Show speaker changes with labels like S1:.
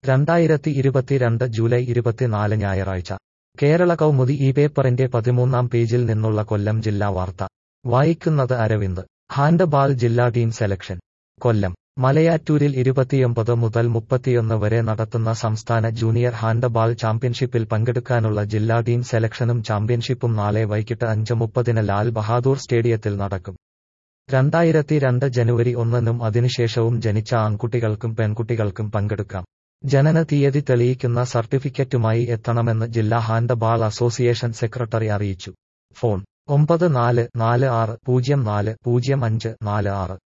S1: രണ്ടായിരത്തി ഇരുപത്തിരണ്ട് ജൂലൈ ഇരുപത്തിനാല് ഞായറാഴ്ച കേരള കൗമുദി ഈ പേപ്പറിന്റെ പതിമൂന്നാം പേജിൽ നിന്നുള്ള കൊല്ലം ജില്ലാ വാർത്ത വായിക്കുന്നത് അരവിന്ദ് ഹാൻഡബാൾ ജില്ലാ ടീം സെലക്ഷൻ കൊല്ലം മലയാറ്റൂരിൽ ഇരുപത്തിയൊമ്പത് മുതൽ മുപ്പത്തിയൊന്ന് വരെ നടത്തുന്ന സംസ്ഥാന ജൂനിയർ ഹാൻഡബാൾ ചാമ്പ്യൻഷിപ്പിൽ പങ്കെടുക്കാനുള്ള ജില്ലാ ടീം സെലക്ഷനും ചാമ്പ്യൻഷിപ്പും നാളെ വൈകിട്ട് അഞ്ച് മുപ്പതിന് ലാൽ ബഹാദൂർ സ്റ്റേഡിയത്തിൽ നടക്കും രണ്ടായിരത്തി രണ്ട് ജനുവരി ഒന്നിനും അതിനുശേഷവും ജനിച്ച ആൺകുട്ടികൾക്കും പെൺകുട്ടികൾക്കും പങ്കെടുക്കാം ജനന തീയതി തെളിയിക്കുന്ന സർട്ടിഫിക്കറ്റുമായി എത്തണമെന്ന് ജില്ലാ ഹാൻഡബാൾ അസോസിയേഷൻ സെക്രട്ടറി അറിയിച്ചു ഫോൺ ഒമ്പത് നാല് നാല് ആറ് പൂജ്യം നാല് പൂജ്യം അഞ്ച് നാല് ആറ്